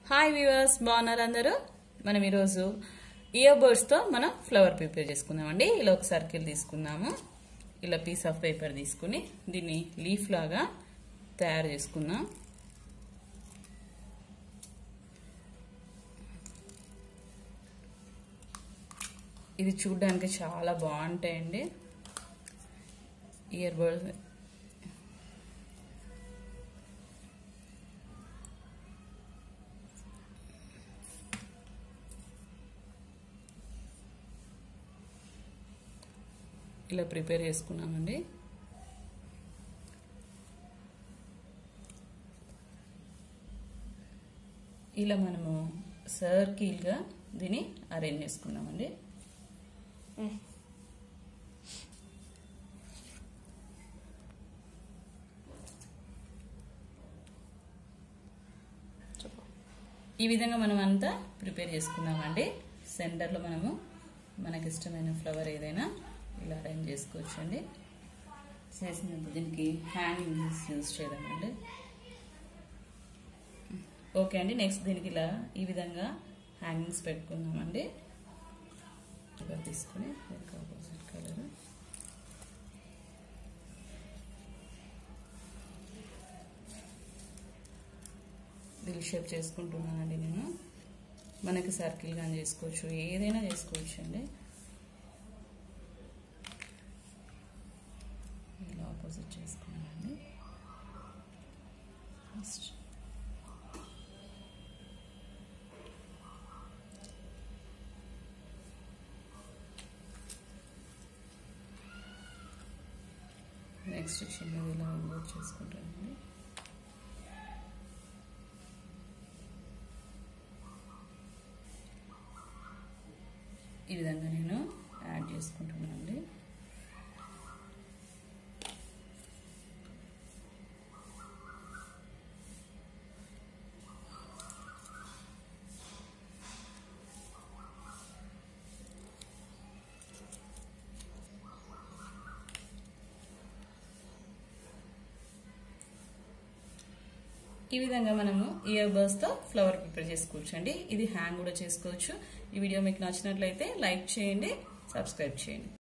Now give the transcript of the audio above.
hi viewers బాగున్నారు అందరూ మనం ఈరోజు ఇయర్ బర్డ్స్తో మనం ఫ్లవర్ ప్రిపేర్ చేసుకుందామండి ఇలా ఒక సర్కిల్ తీసుకుందాము ఇలా పీస్ ఆఫ్ పేపర్ తీసుకుని దీన్ని లీఫ్ లాగా తయారు చేసుకుందాం ఇది చూడడానికి చాలా బాగుంటాయండి ఇయర్ బర్డ్స్ ఇలా ప్రిపేర్ చేసుకున్నామండి ఇలా మనము సర్కిల్గా దీన్ని అరేంజ్ చేసుకున్నామండి ఈ విధంగా మనం అంతా ప్రిపేర్ చేసుకున్నామండి సెంటర్లో మనము మనకి ఇష్టమైన ఫ్లవర్ ఏదైనా ఇలా అరేంజ్ చేసుకోవచ్చు అండి చేసినప్పుడు దీనికి హ్యాంగింగ్స్ యూజ్ చేయదామండి ఓకే అండి నెక్స్ట్ దీనికి ఇలా ఈ విధంగా హ్యాంగింగ్స్ పెట్టుకుందామండి ఇలా తీసుకుని ఆపోజిట్ కలర్ దిల్ షేప్ చేసుకుంటున్నానండి నేను మనకి సర్కిల్ కానీ చేసుకోవచ్చు ఏదైనా చేసుకోవచ్చు అండి ఇలా ఆపోజిట్ చేసుకున్నానండి ఫస్ట్ నెక్స్ట్ చిన్నది ఇలా ఇంపోర్ట్ చేసుకుంటానండి ఈ విధంగా నేను యాడ్ చేసుకుంటున్నానండి ఈ విధంగా మనము ఇయర్ బర్డ్స్ తో ఫ్లవర్ ప్రిపేర్ చేసుకోవచ్చు అండి ఇది హ్యాంగ్ కూడా చేసుకోవచ్చు ఈ వీడియో మీకు నచ్చినట్లయితే లైక్ చేయండి సబ్స్క్రైబ్ చేయండి